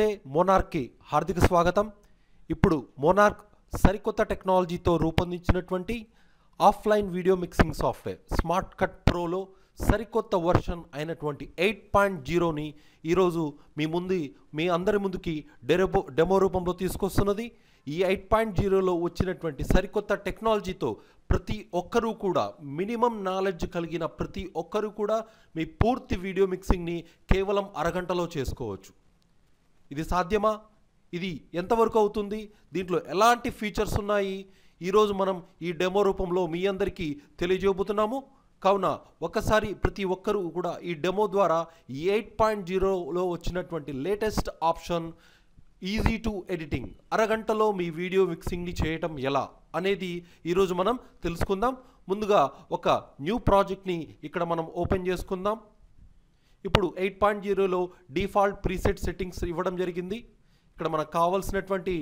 నమస్తే మోనార్క్కి హార్దిక స్వాగతం ఇప్పుడు మోనార్క్ సరికొత్త టెక్నాలజీతో రూపొందించినటువంటి offline video mixing software smart cut ప్రోలో సరికొత్త వర్షన్ అయినటువంటి ఎయిట్ పాయింట్ జీరోని ఈరోజు మీ ముందు మీ అందరి ముందుకి డెరబో డెమో రూపంలో తీసుకొస్తున్నది ఈ ఎయిట్ పాయింట్ జీరోలో వచ్చినటువంటి సరికొత్త టెక్నాలజీతో ప్రతి ఒక్కరూ కూడా మినిమం నాలెడ్జ్ కలిగిన ప్రతి ఒక్కరూ కూడా మీ పూర్తి వీడియో మిక్సింగ్ని కేవలం అరగంటలో చేసుకోవచ్చు ఇది సాధ్యమా ఇది ఎంతవరకు అవుతుంది దీంట్లో ఎలాంటి ఫీచర్స్ ఉన్నాయి ఈరోజు మనం ఈ డెమో రూపంలో మీ అందరికీ తెలియజేయబోతున్నాము కావున ఒకసారి ప్రతి ఒక్కరూ కూడా ఈ డెమో ద్వారా ఈ ఎయిట్ పాయింట్ జీరోలో వచ్చినటువంటి latest option easy to editing అరగంటలో మీ వీడియో మిక్సింగ్ని చేయటం ఎలా అనేది ఈరోజు మనం తెలుసుకుందాం ముందుగా ఒక న్యూ ప్రాజెక్ట్ని ఇక్కడ మనం ఓపెన్ చేసుకుందాం ఇప్పుడు ఎయిట్ పాయింట్ జీరోలో డిఫాల్ట్ ప్రీసెట్ సెట్టింగ్స్ ఇవ్వడం జరిగింది ఇక్కడ మనకు కావాల్సినటువంటి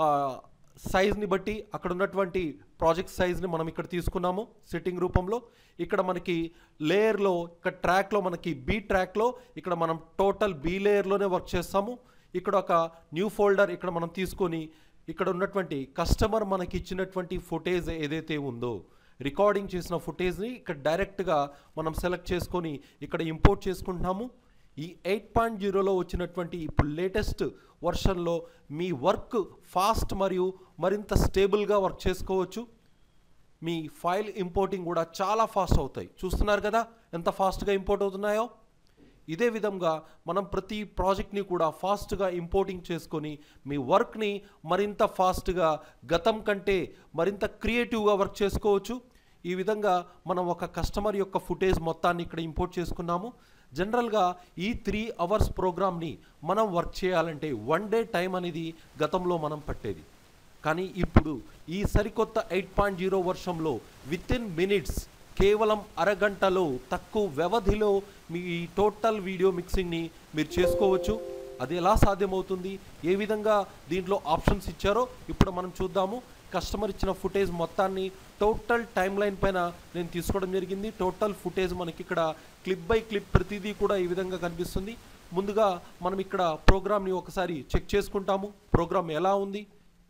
సైజ్ని బట్టి అక్కడ ఉన్నటువంటి ప్రాజెక్ట్ సైజ్ని మనం ఇక్కడ తీసుకున్నాము సెట్టింగ్ రూపంలో ఇక్కడ మనకి లేయర్లో ఇక్కడ ట్రాక్లో మనకి బీ ట్రాక్లో ఇక్కడ మనం టోటల్ బీ లేయర్లోనే వర్క్ చేస్తాము ఇక్కడ ఒక న్యూ ఫోల్డర్ ఇక్కడ మనం తీసుకొని ఇక్కడ ఉన్నటువంటి కస్టమర్ మనకి ఇచ్చినటువంటి ఫుటేజ్ ఏదైతే ఉందో రికార్డింగ్ చేసిన ఫుటేజ్ని ఇక్కడ డైరెక్ట్గా మనం సెలెక్ట్ చేసుకొని ఇక్కడ ఇంపోర్ట్ చేసుకుంటున్నాము ఈ ఎయిట్ పాయింట్ జీరోలో వచ్చినటువంటి ఇప్పుడు లేటెస్ట్ వర్షన్లో మీ వర్క్ ఫాస్ట్ మరియు మరింత స్టేబుల్గా వర్క్ చేసుకోవచ్చు మీ ఫైల్ ఇంపోర్టింగ్ కూడా చాలా ఫాస్ట్ అవుతాయి చూస్తున్నారు కదా ఎంత ఫాస్ట్గా ఇంపోర్ట్ అవుతున్నాయో ఇదే విధంగా మనం ప్రతి ప్రాజెక్ట్ని కూడా ఫాస్ట్గా ఇంపోర్టింగ్ చేసుకొని మీ వర్క్ని మరింత ఫాస్ట్గా గతం కంటే మరింత క్రియేటివ్గా వర్క్ చేసుకోవచ్చు ఈ విధంగా మనం ఒక కస్టమర్ యొక్క ఫుటేజ్ మొత్తాన్ని ఇక్కడ ఇంపోర్ట్ చేసుకున్నాము జనరల్గా ఈ త్రీ అవర్స్ ప్రోగ్రామ్ని మనం వర్క్ చేయాలంటే వన్ డే టైం అనేది గతంలో మనం పట్టేది కానీ ఇప్పుడు ఈ సరికొత్త ఎయిట్ పాయింట్ జీరో వర్షంలో విత్ ఇన్ మినిట్స్ కేవలం అరగంటలో తక్కువ వ్యవధిలో మీ టోటల్ వీడియో మిక్సింగ్ని మీరు చేసుకోవచ్చు అది ఎలా సాధ్యమవుతుంది ఏ విధంగా దీంట్లో ఆప్షన్స్ ఇచ్చారో ఇప్పుడు మనం చూద్దాము కస్టమర్ ఇచ్చిన ఫుటేజ్ మొత్తాన్ని టోటల్ టైం లైన్ పైన నేను తీసుకోవడం జరిగింది టోటల్ ఫుటేజ్ మనకి ఇక్కడ క్లిప్ బై క్లిప్ ప్రతిదీ కూడా ఈ విధంగా కనిపిస్తుంది ముందుగా మనం ఇక్కడ ప్రోగ్రామ్ని ఒకసారి చెక్ చేసుకుంటాము ప్రోగ్రామ్ ఎలా ఉంది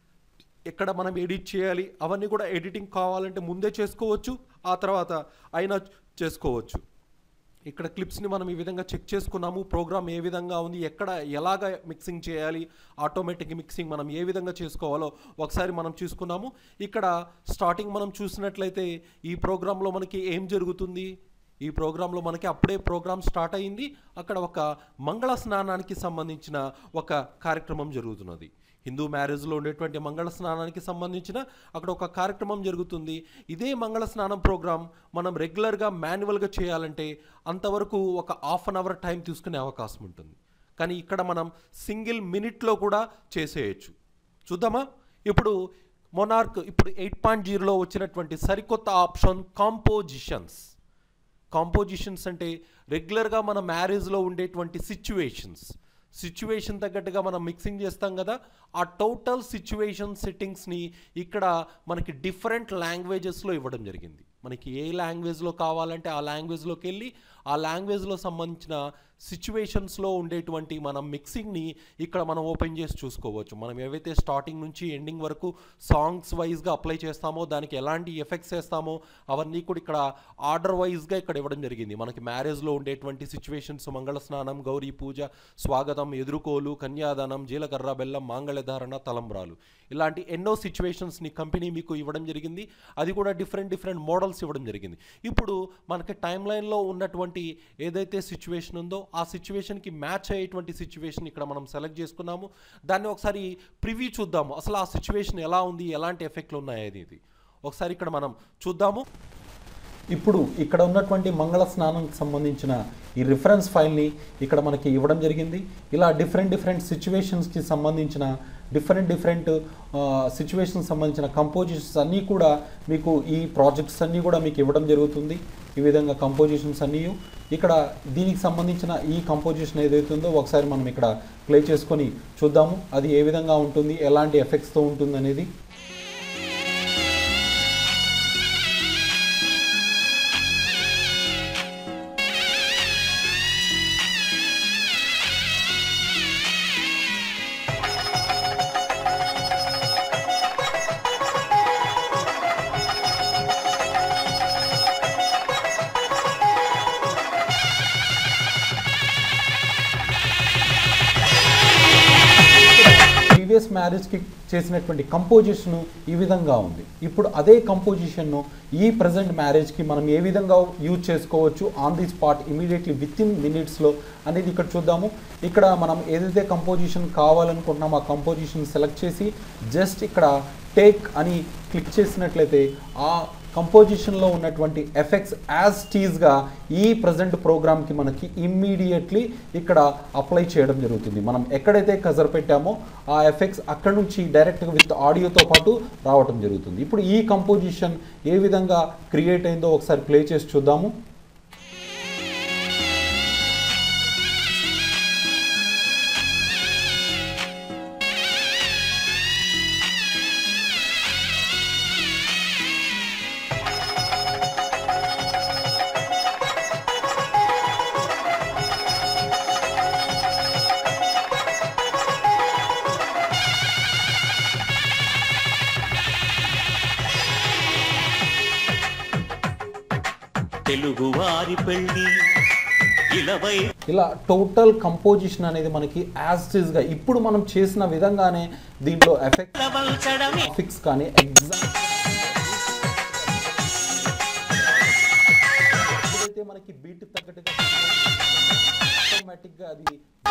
ఎక్కడ మనం ఎడిట్ చేయాలి అవన్నీ కూడా ఎడిటింగ్ కావాలంటే ముందే చేసుకోవచ్చు ఆ తర్వాత అయినా చేసుకోవచ్చు ఇక్కడ క్లిప్స్ని మనం ఈ విధంగా చెక్ చేసుకున్నాము ప్రోగ్రామ్ ఏ విధంగా ఉంది ఎక్కడ ఎలాగ మిక్సింగ్ చేయాలి ఆటోమేటిక్ మిక్సింగ్ మనం ఏ విధంగా చేసుకోవాలో ఒకసారి మనం చూసుకున్నాము ఇక్కడ స్టార్టింగ్ మనం చూసినట్లయితే ఈ ప్రోగ్రాంలో మనకి ఏం జరుగుతుంది ఈ ప్రోగ్రాంలో మనకి అప్పుడే ప్రోగ్రామ్ స్టార్ట్ అయింది అక్కడ ఒక మంగళ స్నానానికి సంబంధించిన ఒక కార్యక్రమం జరుగుతున్నది హిందూ మ్యారేజ్లో ఉండేటువంటి మంగళ స్నానానికి సంబంధించిన అక్కడ ఒక కార్యక్రమం జరుగుతుంది ఇదే మంగళ స్నానం ప్రోగ్రామ్ మనం రెగ్యులర్గా మాన్యువల్గా చేయాలంటే అంతవరకు ఒక హాఫ్ అన్ అవర్ టైం తీసుకునే అవకాశం ఉంటుంది కానీ ఇక్కడ మనం సింగిల్ మినిట్లో కూడా చేసేయచ్చు చూద్దామా ఇప్పుడు మొనార్క్ ఇప్పుడు ఎయిట్ పాయింట్ జీరోలో వచ్చినటువంటి సరికొత్త ఆప్షన్ కాంపోజిషన్స్ కాంపోజిషన్స్ అంటే రెగ్యులర్గా మన మ్యారేజ్లో ఉండేటువంటి సిచ్యువేషన్స్ సిచ్యువేషన్ తగ్గట్టుగా మనం మిక్సింగ్ చేస్తాం కదా ఆ టోటల్ సిచ్యువేషన్ సెట్టింగ్స్ని ఇక్కడ మనకి డిఫరెంట్ లాంగ్వేజెస్లో ఇవ్వడం జరిగింది మనకి ఏ లాంగ్వేజ్లో కావాలంటే ఆ లాంగ్వేజ్లోకి వెళ్ళి ఆ లాంగ్వేజ్లో సంబంధించిన సిచ్యువేషన్స్లో ఉండేటువంటి మనం మిక్సింగ్ని ఇక్కడ మనం ఓపెన్ చేసి చూసుకోవచ్చు మనం ఏవైతే స్టార్టింగ్ నుంచి ఎండింగ్ వరకు సాంగ్స్ వైజ్గా అప్లై చేస్తామో దానికి ఎలాంటి ఎఫెక్ట్స్ వేస్తామో అవన్నీ కూడా ఇక్కడ ఆర్డర్ వైజ్గా ఇక్కడ ఇవ్వడం జరిగింది మనకి మ్యారేజ్లో ఉండేటువంటి సిచ్యువేషన్స్ మంగళ స్నానం గౌరీ పూజ స్వాగతం ఎదుర్కోలు కన్యాదానం జీలకర్ర బెల్లం మాంగళ్యధారణ తలంబ్రాలు ఇలాంటి ఎన్నో సిచ్యువేషన్స్ని కంపెనీ మీకు ఇవ్వడం జరిగింది అది కూడా డిఫరెంట్ డిఫరెంట్ మోడల్స్ ఇవ్వడం జరిగింది ఇప్పుడు మనకి టైం లైన్లో ఉన్నటువంటి ఏదైతే సిచ్యువేషన్ ఉందో ఆ సిచ్యువేషన్కి మ్యాచ్ అయ్యేటువంటి సిచ్యువేషన్ ఇక్కడ మనం సెలెక్ట్ చేసుకున్నాము దాన్ని ఒకసారి ప్రివ్యూ చూద్దాము అసలు ఆ సిచ్యువేషన్ ఎలా ఉంది ఎలాంటి ఎఫెక్ట్లు ఉన్నాయి అనేది ఒకసారి ఇక్కడ మనం చూద్దాము ఇప్పుడు ఇక్కడ ఉన్నటువంటి మంగళ స్నానానికి సంబంధించిన ఈ రిఫరెన్స్ ఫైల్ని ఇక్కడ మనకి ఇవ్వడం జరిగింది ఇలా డిఫరెంట్ డిఫరెంట్ సిచ్యువేషన్స్కి సంబంధించిన డిఫరెంట్ డిఫరెంట్ సిచ్యువేషన్కి సంబంధించిన కంపోజిషన్స్ అన్నీ కూడా మీకు ఈ ప్రాజెక్ట్స్ అన్నీ కూడా మీకు ఇవ్వడం జరుగుతుంది ఈ విధంగా కంపోజిషన్స్ అన్నీ ఇక్కడ దీనికి సంబంధించిన ఈ కంపోజిషన్ ఏదైతే ఉందో ఒకసారి మనం ఇక్కడ ప్లే చేసుకొని చూద్దాము అది ఏ విధంగా ఉంటుంది ఎలాంటి ఎఫెక్ట్స్తో ఉంటుంది అనేది ప్రీవియస్ మ్యారేజ్కి చేసినటువంటి కంపోజిషన్ ఈ విధంగా ఉంది ఇప్పుడు అదే కంపోజిషన్ను ఈ ప్రజెంట్ మ్యారేజ్కి మనం ఏ విధంగా యూజ్ చేసుకోవచ్చు on the spot immediately within మినిట్స్లో అనేది ఇక్కడ చూద్దాము ఇక్కడ మనం ఏదైతే కంపోజిషన్ కావాలనుకుంటున్నామో ఆ కంపోజిషన్ సెలెక్ట్ చేసి జస్ట్ ఇక్కడ టేక్ అని క్లిక్ చేసినట్లయితే ఆ కంపోజిషన్లో ఉన్నటువంటి ఎఫెక్ట్స్ యాజ్ టీజ్గా ఈ ప్రజెంట్ ప్రోగ్రామ్కి మనకి ఇమ్మీడియట్లీ ఇక్కడ అప్లై చేయడం జరుగుతుంది మనం ఎక్కడైతే కజర్ పెట్టామో ఆ ఎఫెక్ట్స్ అక్కడ నుంచి డైరెక్ట్గా విత్ ఆడియోతో పాటు రావడం జరుగుతుంది ఇప్పుడు ఈ కంపోజిషన్ ఏ విధంగా క్రియేట్ అయిందో ఒకసారి ప్లే చేసి చూద్దాము తెలుగువారి పెళ్లి ఇలవై ఇలా టోటల్ కంపోజిషన్ అనేది మనకి యాజ్ గా ఇప్పుడు మనం చేసిన విధంగానే దీంట్లో ఎఫెక్ట్ వల్చడమే గ్రాఫిక్స్ కానీ ఎగ్జాక్ట్ ఎప్పుడైతే మనకి బీట్ తగ్గట్టుగా ఆటోమేటిక్గా అది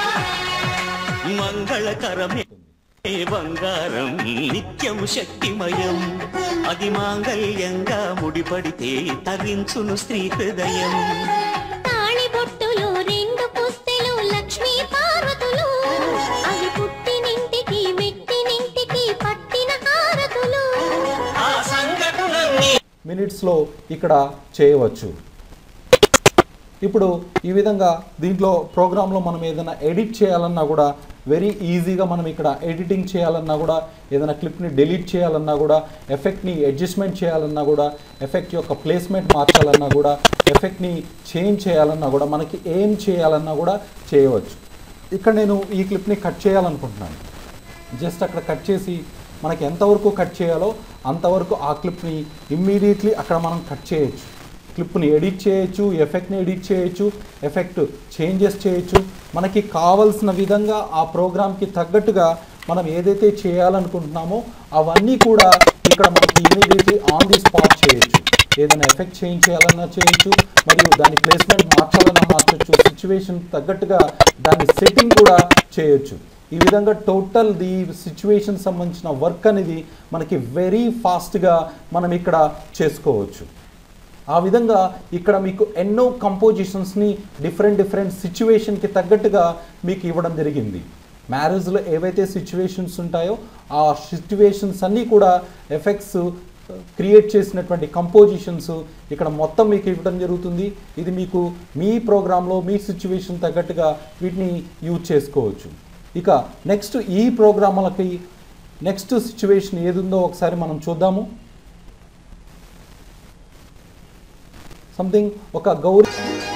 మంగళకరమే ఏ బంగారం నిత్యం శక్తిమయం అది మాంగళ్యంగా ముడిపడితే తరించును స్త్రీ హృదయం తాళిబొట్టులు రెండు పుస్తెలు లక్ష్మీ పార్వతులు అవి పుట్టినింటికి మెట్టినింటికి పట్టిన హారతులు ఆ సంఘటనన్నీ మినిట్స్లో ఇక్కడ చేయవచ్చు ఇప్పుడు ఈ విధంగా దీంట్లో ప్రోగ్రాంలో మనం ఏదైనా ఎడిట్ చేయాలన్నా కూడా వెరీ ఈజీగా మనం ఇక్కడ ఎడిటింగ్ చేయాలన్నా కూడా ఏదైనా క్లిప్ని డిలీట్ చేయాలన్నా కూడా ఎఫెక్ట్ని అడ్జస్ట్మెంట్ చేయాలన్నా కూడా ఎఫెక్ట్ యొక్క ప్లేస్మెంట్ మార్చాలన్నా కూడా ఎఫెక్ట్ని చేంజ్ చేయాలన్నా కూడా మనకి ఏం చేయాలన్నా కూడా చేయవచ్చు ఇక్కడ నేను ఈ క్లిప్ని కట్ చేయాలనుకుంటున్నాను జస్ట్ అక్కడ కట్ చేసి మనకి ఎంతవరకు కట్ చేయాలో అంతవరకు ఆ క్లిప్ని ఇమ్మీడియట్లీ అక్కడ మనం కట్ చేయొచ్చు క్లిప్ని ఎడిట్ చేయొచ్చు ఎఫెక్ట్ని ఎడిట్ చేయొచ్చు ఎఫెక్ట్ చేంజెస్ చేయొచ్చు మనకి కావలసిన విధంగా ఆ ప్రోగ్రామ్కి తగ్గట్టుగా మనం ఏదైతే చేయాలనుకుంటున్నామో అవన్నీ కూడా ఇక్కడ మనకి ఇమీడియట్లీ ఆన్ ది స్పాట్ చేయొచ్చు ఏదైనా ఎఫెక్ట్ చేంజ్ చేయాలన్నా చేయొచ్చు మరియు దాని ప్లేస్మెంట్ మార్చాలన్నా మార్చొచ్చు సిచ్యువేషన్ తగ్గట్టుగా దాని సెట్టింగ్ కూడా చేయొచ్చు ఈ విధంగా టోటల్ ది సిచ్యువేషన్ సంబంధించిన వర్క్ అనేది మనకి వెరీ ఫాస్ట్గా మనం ఇక్కడ చేసుకోవచ్చు ఆ విధంగా ఇక్కడ మీకు ఎన్నో కంపోజిషన్స్ని డిఫరెంట్ డిఫరెంట్ సిచ్యువేషన్కి తగ్గట్టుగా మీకు ఇవ్వడం జరిగింది మ్యారేజ్లో ఏవైతే సిచ్యువేషన్స్ ఉంటాయో ఆ సిచ్యువేషన్స్ అన్నీ కూడా ఎఫెక్ట్స్ క్రియేట్ చేసినటువంటి కంపోజిషన్స్ ఇక్కడ మొత్తం మీకు ఇవ్వడం జరుగుతుంది ఇది మీకు మీ ప్రోగ్రాంలో మీ సిచ్యువేషన్ తగ్గట్టుగా వీటిని యూజ్ చేసుకోవచ్చు ఇక నెక్స్ట్ ఈ ప్రోగ్రాములకి నెక్స్ట్ సిచ్యువేషన్ ఏది ఉందో ఒకసారి మనం చూద్దాము సంథింగ్ ఒక గౌరీ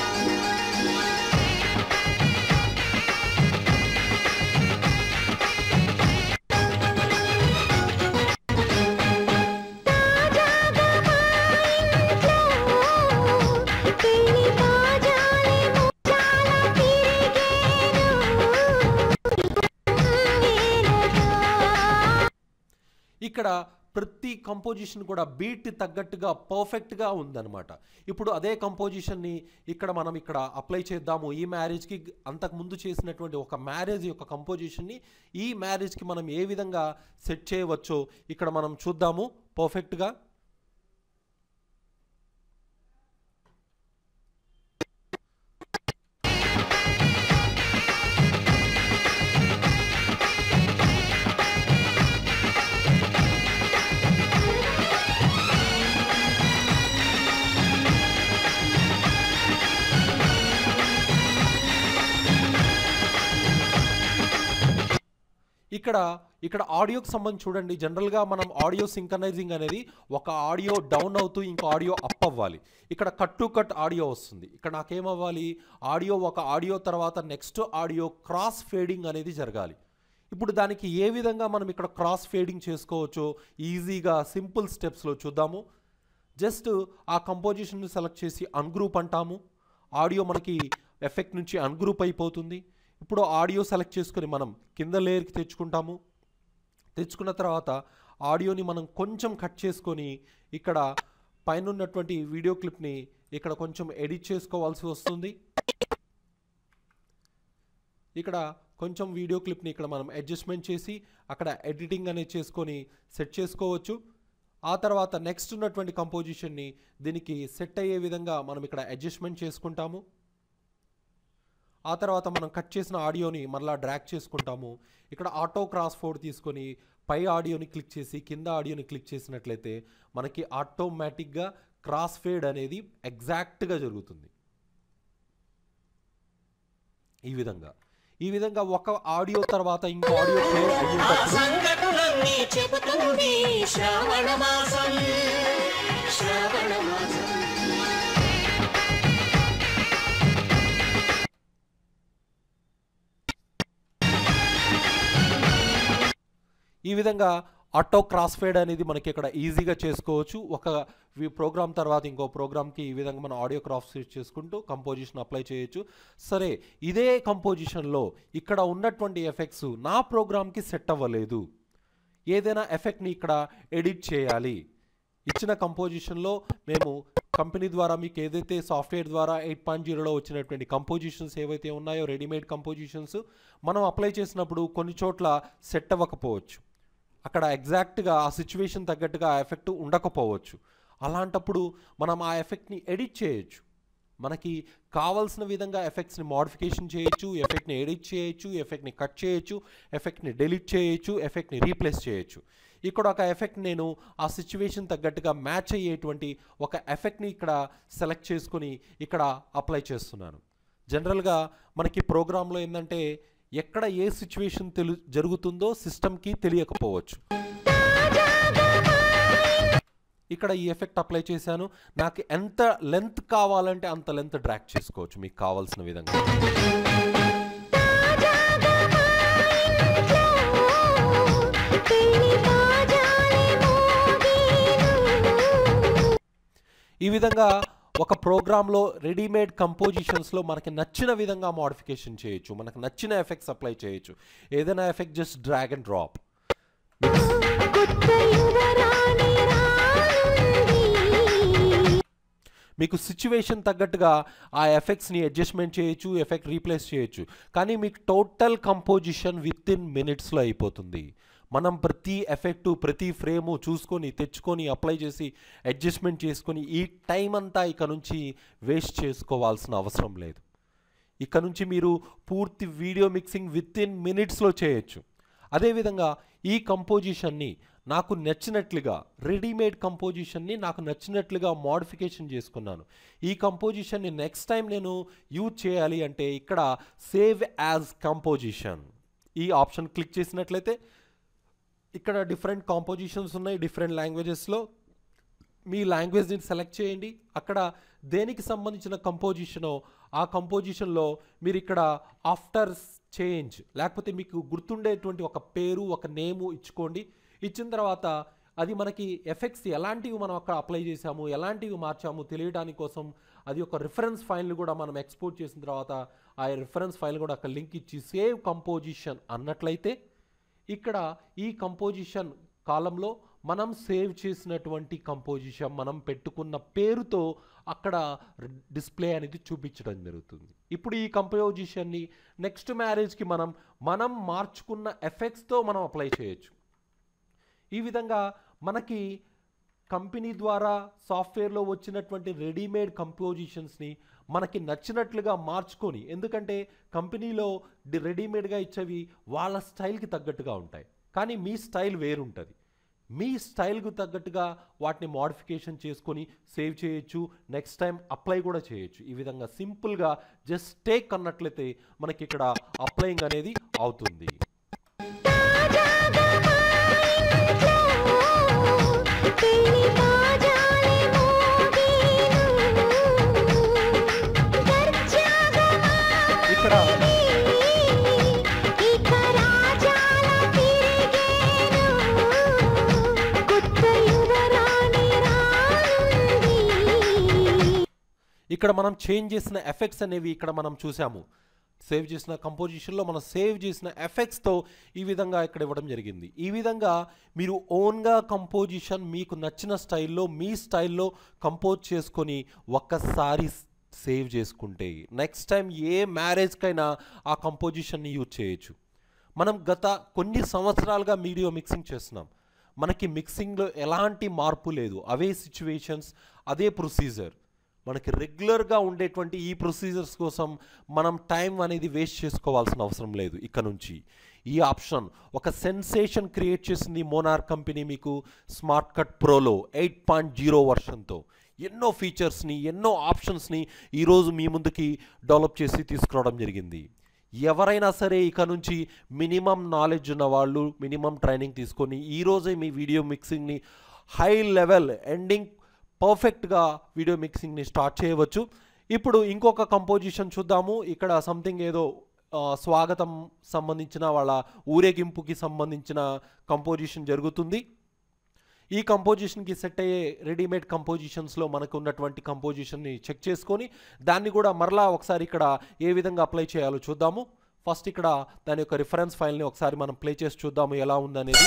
పెళ్లి బాజాలే మోజాల తిరిగేను ఇక్కడ ప్రతి కంపోజిషన్ కూడా బీట్ తగ్గట్టుగా పర్ఫెక్ట్గా ఉందన్నమాట ఇప్పుడు అదే కంపోజిషన్ని ఇక్కడ మనం ఇక్కడ అప్లై చేద్దాము ఈ మ్యారేజ్కి అంతకుముందు చేసినటువంటి ఒక మ్యారేజ్ యొక్క కంపోజిషన్ని ఈ మ్యారేజ్కి మనం ఏ విధంగా సెట్ చేయవచ్చో ఇక్కడ మనం చూద్దాము పర్ఫెక్ట్గా ఇక్కడ ఇక్కడ ఆడియోకి సంబంధించి చూడండి జనరల్గా మనం ఆడియో సింకనైజింగ్ అనేది ఒక ఆడియో డౌన్ అవుతూ ఇంకో ఆడియో అప్ అవ్వాలి ఇక్కడ కట్ టు కట్ ఆడియో వస్తుంది ఇక్కడ నాకేమవ్వాలి ఆడియో ఒక ఆడియో తర్వాత నెక్స్ట్ ఆడియో క్రాస్ ఫేడింగ్ అనేది జరగాలి ఇప్పుడు దానికి ఏ విధంగా మనం ఇక్కడ క్రాస్ ఫేడింగ్ చేసుకోవచ్చో ఈజీగా సింపుల్ స్టెప్స్లో చూద్దాము జస్ట్ ఆ కంపోజిషన్ని సెలెక్ట్ చేసి అన్గ్రూప్ అంటాము ఆడియో మనకి ఎఫెక్ట్ నుంచి అన్గ్రూప్ అయిపోతుంది ఇప్పుడు ఆడియో సెలెక్ట్ చేసుకొని మనం కింద లేయర్కి తెచ్చుకుంటాము తెచ్చుకున్న తర్వాత ఆడియోని మనం కొంచెం కట్ చేసుకొని ఇక్కడ పైన ఉన్నటువంటి వీడియో క్లిప్ని ఇక్కడ కొంచెం ఎడిట్ చేసుకోవాల్సి వస్తుంది ఇక్కడ కొంచెం వీడియో క్లిప్ని ఇక్కడ మనం అడ్జస్ట్మెంట్ చేసి అక్కడ ఎడిటింగ్ అనేది చేసుకొని సెట్ చేసుకోవచ్చు ఆ తర్వాత నెక్స్ట్ ఉన్నటువంటి కంపోజిషన్ని దీనికి సెట్ అయ్యే విధంగా మనం ఇక్కడ అడ్జస్ట్మెంట్ చేసుకుంటాము ఆ తర్వాత మనం కట్ చేసిన ఆడియోని మరలా డ్రాక్ చేసుకుంటాము ఇక్కడ ఆటో క్రాస్ ఫోర్డ్ తీసుకొని పై ఆడియోని క్లిక్ చేసి కింద ఆడియోని క్లిక్ చేసినట్లయితే మనకి ఆటోమేటిక్గా క్రాస్ ఫేడ్ అనేది ఎగ్జాక్ట్గా జరుగుతుంది ఈ విధంగా ఈ విధంగా ఒక ఆడియో తర్వాత ఇంకో ఆడియో ప్లే ఆ అయ్యేటప్పుడు సంఘటనన్నీ చెబుతుంది శ్రావణ మాసం శ్రావణ మాసం ఈ విధంగా ఆటో క్రాస్ ఫేడ్ అనేది మనకి ఇక్కడ ఈజీగా చేసుకోవచ్చు ఒక ప్రోగ్రామ్ తర్వాత ఇంకో ప్రోగ్రామ్కి ఈ విధంగా మనం ఆడియో క్రాఫ్ చేసుకుంటూ కంపోజిషన్ అప్లై చేయొచ్చు సరే ఇదే కంపోజిషన్లో ఇక్కడ ఉన్నటువంటి ఎఫెక్ట్స్ నా ప్రోగ్రామ్కి సెట్ అవ్వలేదు ఏదైనా ఎఫెక్ట్ని ఇక్కడ ఎడిట్ చేయాలి ఇచ్చిన కంపోజిషన్లో మేము కంపెనీ ద్వారా మీకు ఏదైతే సాఫ్ట్వేర్ ద్వారా ఎయిట్ పాయింట్ జీరోలో వచ్చినటువంటి కంపోజిషన్స్ ఏవైతే ఉన్నాయో రెడీమేడ్ కంపోజిషన్స్ మనం అప్లై చేసినప్పుడు కొన్ని చోట్ల సెట్ అవ్వకపోవచ్చు అక్కడ ఎగ్జాక్ట్గా ఆ సిచ్యువేషన్ తగ్గట్టుగా ఆ ఎఫెక్ట్ ఉండకపోవచ్చు అలాంటప్పుడు మనం ఆ ఎఫెక్ట్ని ఎడిట్ చేయొచ్చు మనకి కావాల్సిన విధంగా ఎఫెక్ట్స్ని మోడిఫికేషన్ చేయొచ్చు ఎఫెక్ట్ని ఎడిట్ చేయొచ్చు ఎఫెక్ట్ని కట్ చేయొచ్చు ఎఫెక్ట్ని డెలీట్ చేయొచ్చు ఎఫెక్ట్ని రీప్లేస్ చేయొచ్చు ఇక్కడ ఒక ఎఫెక్ట్ నేను ఆ సిచ్యువేషన్ తగ్గట్టుగా మ్యాచ్ అయ్యేటువంటి ఒక ఎఫెక్ట్ని ఇక్కడ సెలెక్ట్ చేసుకొని ఇక్కడ అప్లై చేస్తున్నాను జనరల్గా మనకి ప్రోగ్రాంలో ఏంటంటే ఎక్కడ ఏ సిచ్యువేషన్ తెలు జరుగుతుందో సిస్టమ్కి తెలియకపోవచ్చు ఇక్కడ ఈ ఎఫెక్ట్ అప్లై చేశాను నాకు ఎంత లెంత్ కావాలంటే అంత లెంత్ డ్రాక్ చేసుకోవచ్చు మీకు కావాల్సిన విధంగా పెళ్లి బాజాలే మోగేను ఈ విధంగా ఒక ప్రోగ్రాంలో రెడీమేడ్ కంపోజిషన్స్లో మనకి నచ్చిన విధంగా మోడిఫికేషన్ చేయొచ్చు మనకు నచ్చిన ఎఫెక్ట్స్ అప్లై చేయొచ్చు ఏదైనా effect just drag and drop కొత్త యువరాణి రానుంది మీకు సిచ్యువేషన్ తగ్గట్టుగా ఆ ఎఫెక్ట్స్ని అడ్జస్ట్మెంట్ చేయొచ్చు ఎఫెక్ట్ రీప్లేస్ చేయొచ్చు కానీ మీకు టోటల్ కంపోజిషన్ విత్ ఇన్ మినిట్స్లో అయిపోతుంది మనం ప్రతి ఎఫెక్ట్ ప్రతి ఫ్రేము చూసుకొని తెచ్చుకొని అప్లై చేసి అడ్జస్ట్మెంట్ చేసుకొని ఈ టైం అంతా ఇక నుంచి వేస్ట్ చేసుకోవాల్సిన అవసరం లేదు ఇక నుంచి మీరు పూర్తి వీడియో మిక్సింగ్ విత్ ఇన్ మినిట్స్లో చేయొచ్చు అదేవిధంగా ఈ కంపోజిషన్ని నాకు నచ్చినట్లుగా రెడీమేడ్ కంపోజిషన్ని నాకు నచ్చినట్లుగా మోడిఫికేషన్ చేసుకున్నాను ఈ కంపోజిషన్ని నెక్స్ట్ టైం నేను యూజ్ చేయాలి అంటే ఇక్కడ సేవ్ యాజ్ కంపోజిషన్ ఈ ఆప్షన్ క్లిక్ చేసినట్లయితే ఇక్కడ డిఫరెంట్ కాంపోజిషన్స్ ఉన్నాయి డిఫరెంట్ లాంగ్వేజెస్లో మీ లాంగ్వేజ్ని సెలెక్ట్ చేయండి అక్కడ దేనికి సంబంధించిన కంపోజిషనో ఆ కంపోజిషన్లో మీరు ఇక్కడ ఆఫ్టర్ చేంజ్ లేకపోతే మీకు గుర్తుండేటువంటి ఒక పేరు ఒక నేము ఇచ్చుకోండి ఇచ్చిన తర్వాత అది మనకి ఎఫెక్ట్స్ ఎలాంటివి మనం అక్కడ అప్లై చేసాము ఎలాంటివి మార్చాము తెలియడానికి కోసం అది ఒక రిఫరెన్స్ ఫైల్ని కూడా మనం ఎక్స్పోర్ట్ చేసిన తర్వాత ఆ రిఫరెన్స్ ఫైల్ కూడా అక్కడ లింక్ ఇచ్చి సేవ్ కంపోజిషన్ అన్నట్లయితే ఇక్కడ ఈ కంపోజిషన్ కాలంలో మనం సేవ్ చేసినటువంటి కంపోజిషన్ మనం పెట్టుకున్న పేరుతో అక్కడ డిస్ప్లే అనేది చూపించడం జరుగుతుంది ఇప్పుడు ఈ కంపోజిషన్ని నెక్స్ట్ మ్యారేజ్కి మనం మనం మార్చుకున్న ఎఫెక్ట్స్తో మనం అప్లై చేయొచ్చు ఈ విధంగా మనకి కంపెనీ ద్వారా సాఫ్ట్వేర్లో వచ్చినటువంటి రెడీమేడ్ కంపోజిషన్స్ని మనకి నచ్చినట్లుగా మార్చుకొని ఎందుకంటే కంపెనీలో డి- రెడీమేడ్గా ఇచ్చేవి వాళ్ళ స్టైల్కి తగ్గట్టుగా ఉంటాయి కానీ మీ స్టైల్ వేరుంటుంది మీ స్టైల్కు తగ్గట్టుగా వాటిని మోడిఫికేషన్ చేసుకొని సేవ్ చేయొచ్చు నెక్స్ట్ టైం అప్లై కూడా చేయొచ్చు ఈ విధంగా సింపుల్గా జస్ట్ టేక్ అన్నట్లయితే మనకి ఇక్కడ అప్లయింగ్ అనేది అవుతుంది పెళ్లి బాజాలే మోగేను దర్జాగా ఇక్కడ ఇక రాజాల తిరిగేను కొత్త యువరాణి రానుంది ఇక్కడ మనం చేంజ్ చేసిన ఎఫెక్ట్స్ అనేవి ఇక్కడ మనం చూసాము సేవ్ చేసిన కంపోజిషన్లో మనం సేవ్ చేసిన ఎఫెక్ట్స్తో ఈ విధంగా ఇక్కడ ఇవ్వడం జరిగింది ఈ విధంగా మీరు ఓన్గా కంపోజిషన్ మీకు నచ్చిన స్టైల్లో మీ స్టైల్లో కంపోజ్ చేసుకొని ఒక్కసారి సేవ్ చేసుకుంటే నెక్స్ట్ టైం ఏ మ్యారేజ్కైనా ఆ కంపోజిషన్ని యూజ్ చేయొచ్చు మనం గత కొన్ని సంవత్సరాలుగా వీడియో మిక్సింగ్ చేస్తున్నాం మనకి మిక్సింగ్లో ఎలాంటి మార్పు లేదు అవే సిచ్యువేషన్స్ అదే ప్రొసీజర్ మనకి రెగ్యులర్గా ఉండేటువంటి ఈ ప్రొసీజర్స్ కోసం మనం టైం అనేది వేస్ట్ చేసుకోవాల్సిన అవసరం లేదు ఇక నుంచి ఈ ఆప్షన్ ఒక సెన్సేషన్ క్రియేట్ చేసింది మోనార్ కంపెనీ మీకు స్మార్ట్ కట్ ప్రోలో ఎయిట్ పాయింట్ జీరో వర్షన్తో ఎన్నో ఫీచర్స్ని ఎన్నో ఆప్షన్స్ని ఈరోజు మీ ముందుకి డెవలప్ చేసి తీసుకురావడం జరిగింది ఎవరైనా సరే ఇక నుంచి మినిమం నాలెడ్జ్ ఉన్న వాళ్ళు మినిమం ట్రైనింగ్ తీసుకొని ఈరోజే మీ వీడియో మిక్సింగ్ని హై లెవెల్ ఎండింగ్ పర్ఫెక్ట్గా వీడియో మిక్సింగ్ని స్టార్ట్ చేయవచ్చు ఇప్పుడు ఇంకొక కంపోజిషన్ చూద్దాము ఇక్కడ సంథింగ్ ఏదో ఆ, స్వాగతం సంబంధించిన వాళ్ళ ఊరేగింపుకి సంబంధించిన కంపోజిషన్ జరుగుతుంది ఈ కంపోజిషన్కి సెట్ అయ్యే రెడీమేడ్ కంపోజిషన్స్లో మనకు ఉన్నటువంటి కంపోజిషన్ని చెక్ చేసుకొని దాన్ని కూడా మరలా ఒకసారి ఇక్కడ ఏ విధంగా అప్లై చేయాలో చూద్దాము ఫస్ట్ ఇక్కడ దాని యొక్క రిఫరెన్స్ ఫైల్ని ఒకసారి మనం ప్లే చేసి చూద్దాము ఎలా ఉందనేది